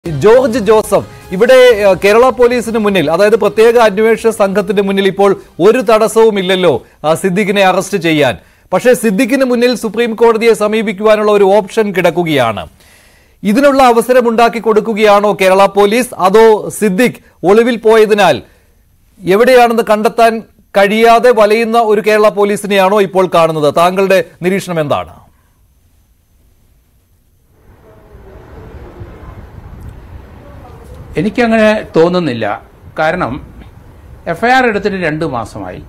George Joseph ഇവിടെ ഏഹ്, കേരള പോലീസിന് മുന്നിൽ അതായത് പ്രത്യേക അന്വേഷണ സംഘത്തിന്റെ മുന്നിൽ ഇപ്പോൾ ഒരു തടസ്സവും ഇല്ലല്ലോ ആ, സിദ്ദിഖിനെ അറസ്റ്റ് ചെയ്യാൻ പക്ഷേ സിദ്ദിഖിന് മുന്നിൽ സുപ്രീം കോടതിയെ സമീപിക്കുവാനുള്ള ഒരു ഓപ്ഷൻ കിടക്കുകയാണ് ഇതിനുള്ള അവസരം ഉണ്ടാക്കി കൊടുക്കുകയാണോ കേരള പോലീസ് അതോ സിദ്ദിഖ് ഒളിവിൽ പോയതിനാൽ എവിടെയാണെന്ന് കണ്ടെത്താൻ കഴിയാതെ വലയുന്ന ഒരു കേരള പോലീസിനെയാണോ ഇപ്പോൾ കാണുന്നത് താങ്കളുടെ നിരീക്ഷണം എന്താണ് എനിക്കങ്ങനെ തോന്നുന്നില്ല കാരണം എഫ് ഐ ആർ എടുത്തിട്ട് രണ്ട് മാസമായി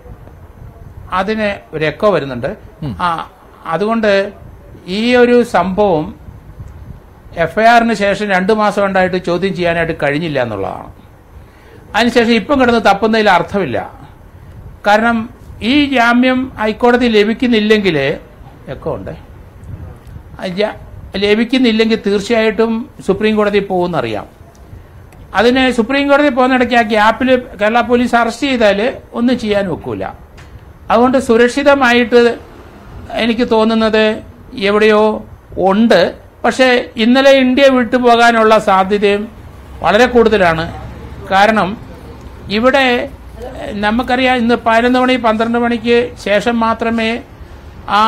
അതിന് ഒരു എക്കോ വരുന്നുണ്ട് ആ അതുകൊണ്ട് ഈ ഒരു സംഭവം എഫ് ഐ ആറിന് ശേഷം രണ്ട് മാസം ഉണ്ടായിട്ട് ചോദ്യം ചെയ്യാനായിട്ട് കഴിഞ്ഞില്ല എന്നുള്ളതാണ് അതിനുശേഷം ഇപ്പം കിടന്ന് തപ്പുന്നതിൽ അർത്ഥമില്ല കാരണം ഈ ജാമ്യം ഹൈക്കോടതി ലഭിക്കുന്നില്ലെങ്കിൽ എക്കോ ഉണ്ട് ആ ജാ- ലഭിക്കുന്നില്ലെങ്കിൽ തീർച്ചയായിട്ടും സുപ്രീം കോടതി പോകുമെന്നറിയാം അതിന് സുപ്രീം കോടതി പോകുന്നിടയ്ക്ക് ആ ഗ്യാപ്പിൽ കേരള പോലീസ് അറസ്റ്റ് ചെയ്താൽ ഒന്നും ചെയ്യാൻ ഒക്കൂല അതുകൊണ്ട് സുരക്ഷിതമായിട്ട് എനിക്ക് തോന്നുന്നത് എവിടെയോ ഉണ്ട് പക്ഷേ ഇന്നലെ ഇന്ത്യ വിട്ടുപോകാനുള്ള സാധ്യതയും വളരെ കൂടുതലാണ് കാരണം ഇവിടെ എഹ്, നമുക്കറിയാം ഇന്ന് പതിനൊന്ന് മണി പന്ത്രണ്ട് മണിക്ക് ശേഷം മാത്രമേ ആ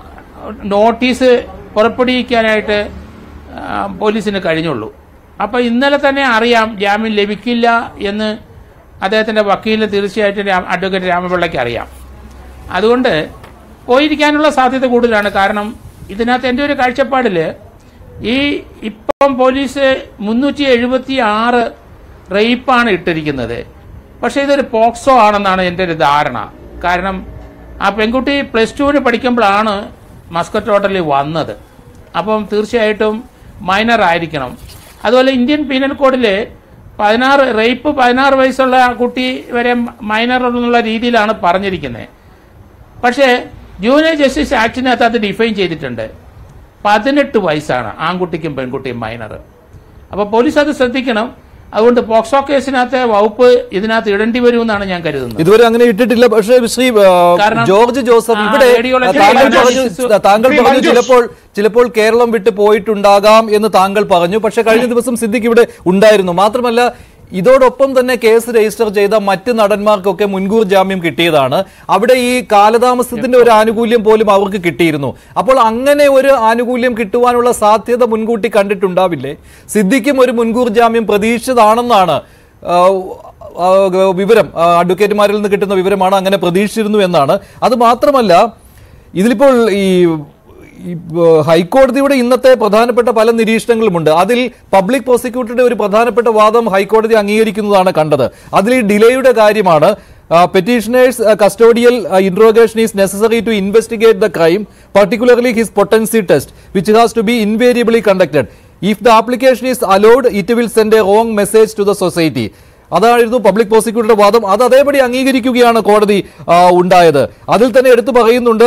നോട്ടീസ് പുറപ്പെടുവിക്കാനായിട്ട് ആ, പോലീസിന് കഴിഞ്ഞുള്ളൂ അപ്പോൾ ഇന്നലെ തന്നെ അറിയാം ജാമ്യം ലഭിക്കില്ല എന്ന് അദ്ദേഹത്തിന്റെ വക്കീലിന് തീർച്ചയായിട്ടും രാം- അഡ്വക്കേറ്റ് രാമപിള്ളയ്ക്ക് അറിയാം അതുകൊണ്ട് പോയിരിക്കാനുള്ള സാധ്യത കൂടുതലാണ് കാരണം ഇതിനകത്ത് എൻ്റെ ഒരു കാഴ്ചപ്പാടിൽ ഈ ഇപ്പം പോലീസ് മുന്നൂറ്റി എഴുപത്തി ആറ് റേപ്പാണ് ഇട്ടിരിക്കുന്നത് പക്ഷേ ഇതൊരു പോക്സോ ആണെന്നാണ് എൻ്റെ ഒരു ധാരണ കാരണം ആ പെൺകുട്ടി പ്ലസ് ടുവിന് പഠിക്കുമ്പോഴാണ് മസ്കറ്റ് ഹോട്ടലിൽ വന്നത് അപ്പം തീർച്ചയായിട്ടും മൈനർ ആയിരിക്കണം അതുപോലെ ഇന്ത്യൻ പീനൽ കോഡിൽ പതിനാറ് റേപ്പ് പതിനാറ് വയസ്സുള്ള ആ കുട്ടി വരെ മൈനർ എന്നുള്ള രീതിയിലാണ് പറഞ്ഞിരിക്കുന്നത് പക്ഷേ ജൂനിയർ ജസ്റ്റിസ് ആക്ടിനകത്ത് അത് ഡിഫൈൻ ചെയ്തിട്ടുണ്ട് പതിനെട്ട് വയസ്സാണ് ആൺകുട്ടിക്കും പെൺകുട്ടിയും മൈനർ അപ്പോൾ പോലീസ് അത് ശ്രദ്ധിക്കണം അതുകൊണ്ട് പോക്സോ കേസിനകത്തെ വകുപ്പ് ഇതിനകത്ത് ഇടേണ്ടി വരുമെന്നാണ് ഞാൻ കരുതുന്നത് ഇതുവരെ അങ്ങനെ ഇട്ടിട്ടില്ല പക്ഷേ ശ്രീ ആ, കാരണം ജോർജ് ജോസഫ് ആ, ഇവിടെ റേഡിയോളജി താങ്കൾ അനാലിസിസ് പറഞ്ഞു താങ്കൾ ശ്രീ പറഞ്ഞു മഞ്ജുഷ്. ചിലപ്പോൾ ചിലപ്പോൾ കേരളം വിട്ട് പോയിട്ടുണ്ടാകാം എന്ന് താങ്കൾ പറഞ്ഞു പക്ഷെ കഴിഞ്ഞ ദിവസം സിദ്ദിഖ് ഇവിടെ ഉണ്ടായിരുന്നു മാത്രമല്ല ഇതോടൊപ്പം തന്നെ കേസ് രജിസ്റ്റർ ചെയ്ത മറ്റ് നടന്മാർക്കൊക്കെ മുൻകൂർ ജാമ്യം കിട്ടിയതാണ് അവിടെ ഈ കാലതാമസത്തിന്റെ ഒരു ആനുകൂല്യം പോലും അവർക്ക് കിട്ടിയിരുന്നു അപ്പോൾ അങ്ങനെ ഒരു ആനുകൂല്യം കിട്ടുവാനുള്ള സാധ്യത മുൻകൂട്ടി കണ്ടിട്ടുണ്ടാവില്ലേ സിദ്ദിഖും ഒരു മുൻകൂർ ജാമ്യം പ്രതീക്ഷിച്ചതാണെന്നാണ് ആ, ആ, വിവരം ആ, അഡ്വക്കേറ്റുമാരിൽ നിന്ന് കിട്ടുന്ന വിവരമാണ് അങ്ങനെ പ്രതീക്ഷിച്ചിരുന്നു എന്നാണ് അത് മാത്രമല്ല ഇതിലിപ്പോൾ ഈ ഈ, ആ, ഹൈക്കോടതിയുടെ ഇന്നത്തെ പ്രധാനപ്പെട്ട പല നിരീക്ഷണങ്ങളുമുണ്ട് അതിൽ പബ്ലിക് പ്രോസിക്യൂട്ടറുടെ ഒരു പ്രധാനപ്പെട്ട വാദം ഹൈക്കോടതി അംഗീകരിക്കുന്നതാണ് കണ്ടത് അതിൽ ഈ ഡിലേയുടെ കാര്യമാണ് petitioners custodial interrogation is necessary to investigate the crime particularly his potency test which has to be invariably conducted if the application is allowed it will send a wrong message to the society അതായിരുന്നു public പ്രോസിക്യൂട്ടറുടെ വാദം അത് അതേപടി അംഗീകരിക്കുകയാണ് കോടതി ആ, ഉണ്ടായത് അതിൽ തന്നെ എടുത്തു പറയുന്നുണ്ട്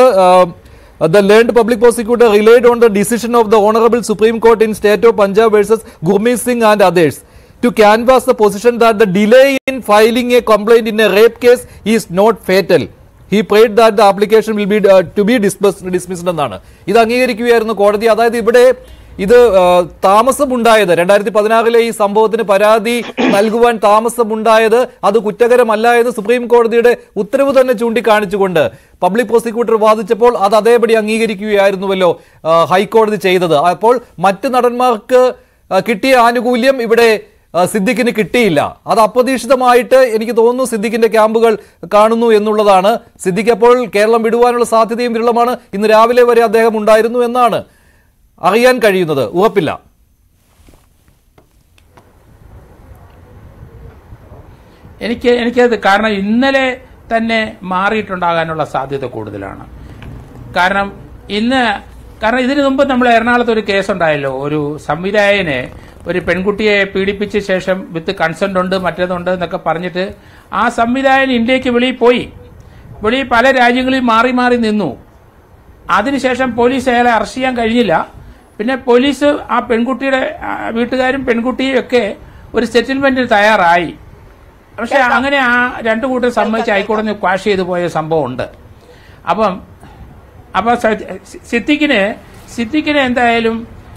the learned public prosecutor relied on the decision of the honourable Supreme Court in state of Punjab versus Gurmeet Singh and others to canvass the position that the delay in filing a complaint in a rape case is not fatal. He prayed that the application will be uh, to be dismissed, dismissed എന്നാണ് ഇത് അംഗീകരിക്കുകയായിരുന്നു കോടതി അതായത് ഇവിടെ ഇത് ആ, താമസമുണ്ടായത് രണ്ടായിരത്തി പതിനാറിലെ ഈ സംഭവത്തിന് പരാതി നൽകുവാൻ താമസമുണ്ടായത് അത് കുറ്റകരമല്ല എന്ന് സുപ്രീം കോടതിയുടെ ഉത്തരവ് തന്നെ ചൂണ്ടിക്കാണിച്ചുകൊണ്ട് പബ്ലിക് പ്രോസിക്യൂട്ടർ വാദിച്ചപ്പോൾ അത് അതേപടി അംഗീകരിക്കുകയായിരുന്നുവല്ലോ ആ, ഹൈക്കോടതി ചെയ്തത് അപ്പോൾ മറ്റ് നടന്മാർക്ക് ആ, കിട്ടിയ ആനുകൂല്യം ഇവിടെ ആ, സിദ്ദിഖിന് കിട്ടിയില്ല അത് അപ്രതീക്ഷിതമായിട്ട് എനിക്ക് തോന്നുന്നു സിദ്ദിഖിന്റെ ക്യാമ്പുകൾ കാണുന്നു എന്നുള്ളതാണ് സിദ്ദിഖ് അപ്പോൾ കേരളം വിടുവാനുള്ള സാധ്യതയും വിരളമാണ് ഇന്ന് രാവിലെ വരെ അദ്ദേഹം ഉണ്ടായിരുന്നു എന്നാണ് അറിയാൻ കഴിയുന്നത് ഉറപ്പില്ല എനിക്ക് എനിക്കത് കാരണം ഇന്നലെ തന്നെ മാറിയിട്ടുണ്ടാകാനുള്ള സാധ്യത കൂടുതലാണ് കാരണം ഇന്ന് കാരണം ഇതിനു മുമ്പ് നമ്മൾ എറണാകുളത്ത് ഒരു കേസുണ്ടായല്ലോ ഒരു സംവിധായകനെ ഒരു പെൺകുട്ടിയെ പീഡിപ്പിച്ച ശേഷം വിത്ത് കൺസെന്റ് ഉണ്ട് മറ്റേതുണ്ട് എന്നൊക്കെ പറഞ്ഞിട്ട് ആ സംവിധായകൻ ഇന്ത്യക്ക് വെളിയിൽ പോയി വെളിയിൽ പല രാജ്യങ്ങളിൽ മാറി മാറി നിന്നു അതിനുശേഷം പോലീസ് അയാളെ അറസ്റ്റ് ചെയ്യാൻ കഴിഞ്ഞില്ല പിന്നെ പോലീസ് ആ പെൺകുട്ടിയുടെ ആ, വീട്ടുകാരും പെൺകുട്ടിയും ഒക്കെ ഒരു സെറ്റിൽമെന്റിന് തയ്യാറായി പക്ഷെ അങ്ങനെ ആ രണ്ടു കൂട്ടർ സമ്മതിച്ച് ഹൈക്കോടതി ക്വാഷ് ചെയ്തു പോയ സംഭവം ഉണ്ട് അപ്പം അപ്പൊ സ- സിദ്ദിഖിന് സിദ്ദിഖിന് എന്തായാലും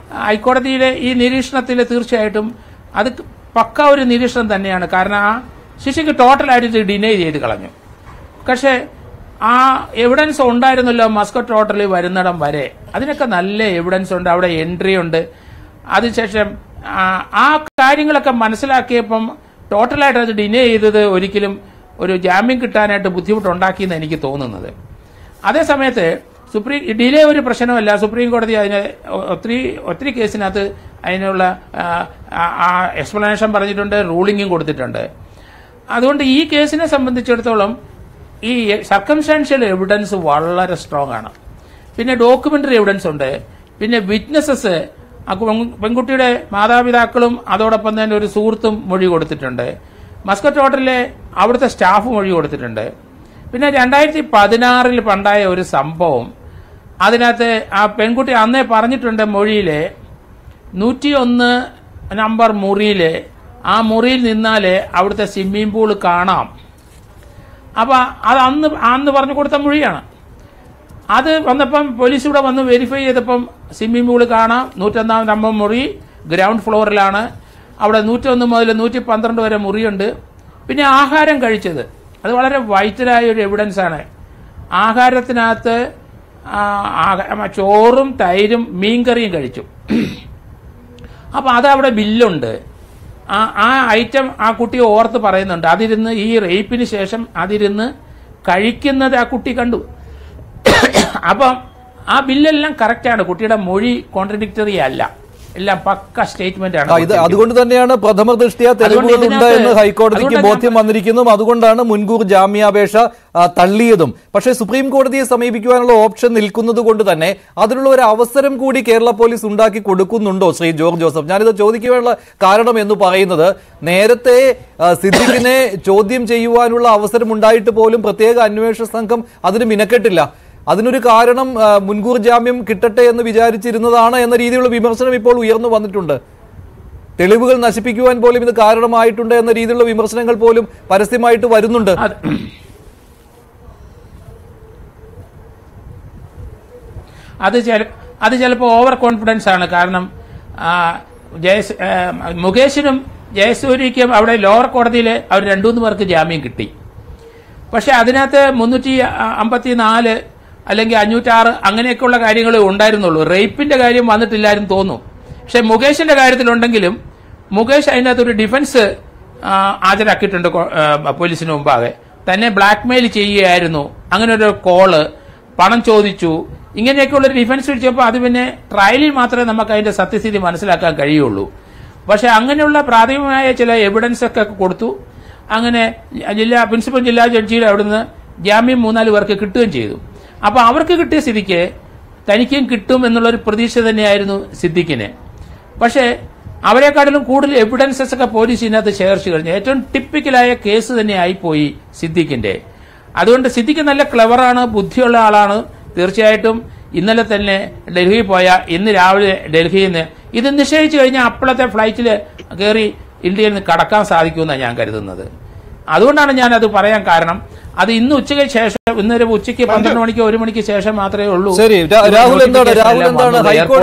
ഹൈക്കോടതിയിലെ ഈ നിരീക്ഷണത്തിൽ തീർച്ചയായിട്ടും അത് പക്ക ഒരു നിരീക്ഷണം തന്നെയാണ് കാരണം ആ ശിശുക്ക് ടോട്ടലായിട്ട് ഡിനൈ ചെയ്ത് കളഞ്ഞു പക്ഷേ ആ എവിഡൻസ് ഉണ്ടായിരുന്നല്ലോ മസ്കറ്റ് ഹോട്ടലിൽ വരുന്നിടം വരെ അതിനൊക്കെ നല്ല എവിഡൻസ് ഉണ്ട് അവിടെ എൻട്രി ഉണ്ട് അതിനുശേഷം ആ- ആ കാര്യങ്ങളൊക്കെ മനസ്സിലാക്കിയപ്പം ടോട്ടലായിട്ട് അത് ഡിനേ ചെയ്തത് ഒരിക്കലും ഒരു ജാമ്യം കിട്ടാനായിട്ട് ബുദ്ധിമുട്ടുണ്ടാക്കിയെന്ന് എനിക്ക് തോന്നുന്നത് അതേ സമയത്ത് സുപ്രീം ഡിലേ ഒരു പ്രശ്നമല്ല സുപ്രീം കോടതി അതിന് ഒത്തിരി ഒത്തിരി കേസിനകത്ത് അതിനുള്ള ആ എക്സ്പ്ലനേഷൻ പറഞ്ഞിട്ടുണ്ട് റൂളിങ്ങും കൊടുത്തിട്ടുണ്ട് അതുകൊണ്ട് ഈ കേസിനെ സംബന്ധിച്ചിടത്തോളം ഈ സർക്കംസ്റ്റാൻഷ്യൽ എവിഡൻസ് വളരെ സ്ട്രോങ് ആണ് പിന്നെ ഡോക്യുമെന്ററി എവിഡൻസ് ഉണ്ട് പിന്നെ വിറ്റ്നസസ് പെൺകുട്ടിയുടെ മാതാപിതാക്കളും അതോടൊപ്പം തന്നെ ഒരു സുഹൃത്തും മൊഴി കൊടുത്തിട്ടുണ്ട് മസ്കറ്റ് ഹോട്ടലിലെ അവിടുത്തെ സ്റ്റാഫ് മൊഴി കൊടുത്തിട്ടുണ്ട് പിന്നെ രണ്ടായിരത്തി പതിനാറിൽ പണ്ടായ ഒരു സംഭവം അതിനകത്ത് ആ പെൺകുട്ടി അന്നേ പറഞ്ഞിട്ടുണ്ട് മൊഴിയിലെ നൂറ്റിയൊന്ന് നമ്പർ മുറിയിൽ ആ മുറിയിൽ നിന്നാലേ അവിടുത്തെ സ്വിമ്മിംഗ് പൂൾ കാണാം അപ്പൊ അത് അന്ന് അന്ന് പറഞ്ഞു കൊടുത്ത മൊഴിയാണ് അത് വന്നപ്പം പോലീസ് ഇവിടെ വന്ന് വെരിഫൈ ചെയ്തപ്പം സ്വിമ്മിംഗ് പൂൾ കാണാം നൂറ്റൊന്നാം നമ്പർ മുറി ഗ്രൗണ്ട് ഫ്ലോറിലാണ് അവിടെ നൂറ്റൊന്ന് മുതൽ നൂറ്റി പന്ത്രണ്ട് വരെ മുറിയുണ്ട് പിന്നെ ആഹാരം കഴിച്ചത് അത് വളരെ വൈറ്റലായ ഒരു എവിഡൻസ് ആണ് ആഹാരത്തിനകത്ത് ആ, ആഹ- ചോറും തൈരും മീൻകറിയും കഴിച്ചു അപ്പൊ അതവിടെ ബില്ലുണ്ട് ആ ആ ഐറ്റം ആ കുട്ടി ഓർത്ത് പറയുന്നുണ്ട് അതിരുന്ന് ഈ റേപ്പിന് ശേഷം അതിരുന്ന് കഴിക്കുന്നത് ആ കുട്ടി കണ്ടു അപ്പം ആ ബില്ലെല്ലാം കറക്റ്റാണ് കുട്ടിയുടെ മൊഴി കോൺട്രഡിക്ടറി അല്ല എല്ലാം പക്ക സ്റ്റേറ്റ്മെന്റ് ആ, ആണ് ഇത് അതുകൊണ്ട് തന്നെയാണ് പ്രഥമ ദൃഷ്ടിയ തെളിവുകൾ ഉണ്ട് ഇതിനകത്ത് എന്ന് ഹൈക്കോടതിക്ക് അതുകൊണ്ട് ബോധ്യം വന്നിരിക്കുന്നതും അതുകൊണ്ടാണ് മുൻകൂർ ജാമ്യാപേക്ഷ ആ, തള്ളിയതും പക്ഷേ സുപ്രീം കോടതിയെ സമീപിക്കുവാനുള്ള ഓപ്ഷൻ നിൽക്കുന്നത് കൊണ്ട് തന്നെ അതിനുള്ള ഒരു അവസരം കൂടി കേരള പോലീസ് ഉണ്ടാക്കി കൊടുക്കുന്നുണ്ടോ ശ്രീ ജോർജ് ജോസഫ് ഞാനിത് ചോദിക്കുവാനുള്ള കാരണം എന്ന് പറയുന്നത് നേരത്തെ ആ, സിദ്ദിഖിനെ ചോദ്യം ചെയ്യുവാനുള്ള അവസരം ഉണ്ടായിട്ട് പോലും പ്രത്യേക അന്വേഷണ സംഘം അതിന് മിനക്കെട്ടില്ല അതിനൊരു കാരണം ആ, മുൻകൂർ ജാമ്യം കിട്ടട്ടെ എന്ന് വിചാരിച്ചിരുന്നതാണ് എന്ന രീതിയിലുള്ള വിമർശനം ഇപ്പോൾ ഉയർന്നു വന്നിട്ടുണ്ട് തെളിവുകൾ നശിപ്പിക്കുവാൻ പോലും ഇത് കാരണമായിട്ടുണ്ട് എന്ന രീതിയിലുള്ള വിമർശനങ്ങൾ പോലും പരസ്യമായിട്ട് വരുന്നുണ്ട് അത് അത് ചില അത് ചിലപ്പോൾ ഓവർ കോൺഫിഡൻസ് ആണ് കാരണം ആ, ജയസ് ആ, മുകേഷിനും ജയസൂര്യയ്ക്കും അവിടെ ലോവർ കോടതിയിൽ അവർ രണ്ടു മൂന്ന് പേർക്ക് ജാമ്യം കിട്ടി പക്ഷെ അതിനകത്ത് മുന്നൂറ്റി അമ്പത്തി നാല് അല്ലെങ്കിൽ അഞ്ഞൂറ്റാറ് അങ്ങനെയൊക്കെയുള്ള കാര്യങ്ങളേ ഉണ്ടായിരുന്നുള്ളൂ റേപ്പിന്റെ കാര്യം വന്നിട്ടില്ലാരും തോന്നും പക്ഷെ മുകേഷിന്റെ കാര്യത്തിലുണ്ടെങ്കിലും മുകേഷ് അതിനകത്ത് ഒരു ഡിഫൻസ് ആ, ഹാജരാക്കിയിട്ടുണ്ട് കോ- ആ, പോലീസിന് മുമ്പാകെ തന്നെ ബ്ലാക്ക്മെയിൽ ചെയ്യുകയായിരുന്നു അങ്ങനെ ഒരു കോള് പണം ചോദിച്ചു ഇങ്ങനെയൊക്കെയുള്ള ഒരു ഡിഫൻസ് പിടിച്ചപ്പോൾ അത് പിന്നെ ട്രയലിൽ മാത്രമേ നമുക്ക് അതിന്റെ സത്യസ്ഥിതി മനസ്സിലാക്കാൻ കഴിയുള്ളൂ പക്ഷെ അങ്ങനെയുള്ള പ്രാഥമികമായ ചില എവിഡൻസ് ഒക്കെ കൊടുത്തു അങ്ങനെ ജില്ലാ പ്രിൻസിപ്പൽ ജില്ലാ ജഡ്ജിയുടെ അവിടുന്ന് ജാമ്യം മൂന്നാല് പേർക്ക് കിട്ടുകയും ചെയ്തു അപ്പൊ അവർക്ക് കിട്ടിയ സ്ഥിതിക്ക് തനിക്കും കിട്ടും എന്നുള്ളൊരു പ്രതീക്ഷ തന്നെയായിരുന്നു സിദ്ദിഖിന് പക്ഷേ അവരെക്കാട്ടിലും കൂടുതൽ എവിഡൻസസ് ഒക്കെ പോലീസ് ഇതിനകത്ത് ശേഖരിച്ചു കഴിഞ്ഞു ഏറ്റവും ടിപ്പിക്കലായ കേസ് തന്നെയായി പോയി സിദ്ദിഖിന്റെ അതുകൊണ്ട് സിദ്ദിഖ് നല്ല ക്ലവറാണ് ബുദ്ധിയുള്ള ആളാണ് തീർച്ചയായിട്ടും ഇന്നലെ തന്നെ ഡൽഹിയിൽ പോയ ഇന്ന് രാവിലെ ഡൽഹിയിൽ നിന്ന് ഇത് നിശ്ചയിച്ചു കഴിഞ്ഞാൽ അപ്പോഴത്തെ ഫ്ലൈറ്റിൽ കയറി ഇന്ത്യയിൽ നിന്ന് കടക്കാൻ സാധിക്കുമെന്നാണ് ഞാൻ കരുതുന്നത് അതുകൊണ്ടാണ് ഞാൻ അത് പറയാൻ കാരണം അത് ഇന്ന് ഉച്ചയ്ക്ക് ശേഷം ഇന്നൊരു ഉച്ചയ്ക്ക് പന്ത്രണ്ട് മണിക്ക് ഒരു മണിക്ക് ശേഷം മാത്രമേ ഉള്ളൂ ശരി രാ- രാഹുൽ എന്താണ് രാഹുൽ നോട്ടിഫിക്കേഷൻ എല്ലാം എന്താണ് വന്നത് ഹൈക്കോടതി